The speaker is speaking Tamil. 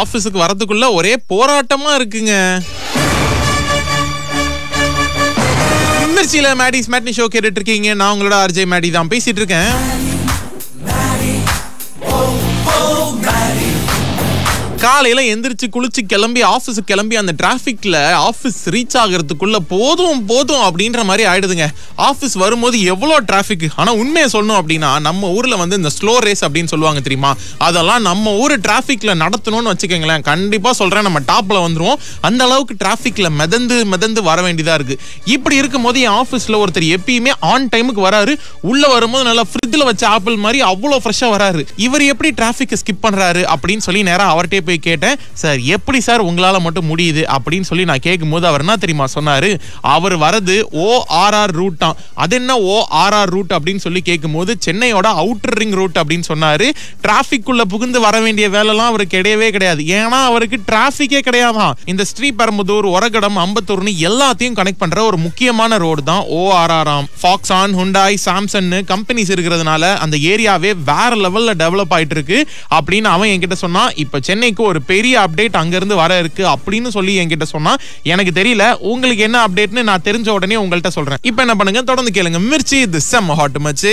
ஆபீஸுக்கு வரதுக்குள்ள ஒரே போராட்டமா இருக்குங்க மிர்ச்சியில மேடிஸ் மேட்னி ஷோ கேட்டுட்டு இருக்கீங்க நான் உங்களோட ஆர்ஜே மேடி தான் பேசிட்டு இருக்கேன் காலையில எந்திரிச்சு குளிச்சு கிளம்பி ஆபீஸுக்கு கிளம்பி அந்த டிராஃபிக்ல ஆபீஸ் ரீச் ஆகிறதுக்குள்ள போதும் போதும் அப்படின்ற மாதிரி ஆயிடுதுங்க ஆபீஸ் வரும்போது எவ்வளோ டிராஃபிக் ஆனா உண்மையை சொல்லணும் அப்படின்னா நம்ம ஊர்ல வந்து இந்த ஸ்லோ ரேஸ் அப்படின்னு சொல்லுவாங்க தெரியுமா அதெல்லாம் நம்ம ஊர் டிராஃபிக்ல நடத்தணும்னு வச்சுக்கோங்களேன் கண்டிப்பா சொல்றேன் நம்ம டாப்ல வந்துருவோம் அந்த அளவுக்கு டிராஃபிக்ல மிதந்து மிதந்து வர வேண்டியதா இருக்கு இப்படி இருக்கும்போது என் ஆபீஸ்ல ஒருத்தர் எப்பயுமே ஆன் டைமுக்கு வராரு உள்ள வரும்போது நல்லா ஃப்ரிட்ஜில் வச்ச ஆப்பிள் மாதிரி அவ்வளோ ஃப்ரெஷ்ஷா வராரு இவர் எப்படி டிராஃபிக்கை ஸ்கிப் பண்றாரு அப்படின்னு சொல்லி நேரா அவர்கிட்டே போய் கேட்டேன் சார் எப்படி சார் உங்களால மட்டும் முடியுது அப்படின்னு சொல்லி நான் கேட்கும்போது அவர் என்ன தெரியுமா சொன்னாரு அவர் வரது ஓ ஆர்ஆர் ரூட்டாம் அது என்ன ஓ ஆர்ஆர் ரூட் அப்படின்னு சொல்லி கேட்கும்போது சென்னையோட அவுட்டர் ரிங் ரூட் அப்படின்னு சொன்னாரு டிராஃபிக் உள்ள புகுந்து வர வேண்டிய வேலைலாம் அவருக்கு கிடையவே கிடையாது ஏன்னா அவருக்கு டிராஃபிக்கே கிடையாதான் இந்த ஸ்ரீபெரும்புதூர் ஒரகடம் அம்பத்தூர்னு எல்லாத்தையும் கனெக்ட் பண்ற ஒரு முக்கியமான ரோடு தான் ஓஆர்ஆர்ஆம் ஃபாக்ஸான் ஹுண்டாய் சாம்சங் கம்பெனிஸ் இருக்கிறதுனால அந்த ஏரியாவே வேற லெவல்ல டெவலப் ஆயிட்டு இருக்கு அப்படின்னு அவன் என்கிட்ட சொன்னான் இப்ப சென்னைக்கு ஒரு பெரிய அப்டேட் அங்க இருந்து வர இருக்கு அப்படின்னு சொல்லி என்கிட்ட சொன்னான் எனக்கு தெரியல உங்களுக்கு என்ன அப்டேட்னு நான் தெரிஞ்ச உடனே உங்கள்கிட்ட சொல்றேன் இப்போ என்ன பண்ணுங்க தொடர்ந்து கேளுங்க மிர்ச்சி இது செம்ம ஹாட் மச்சு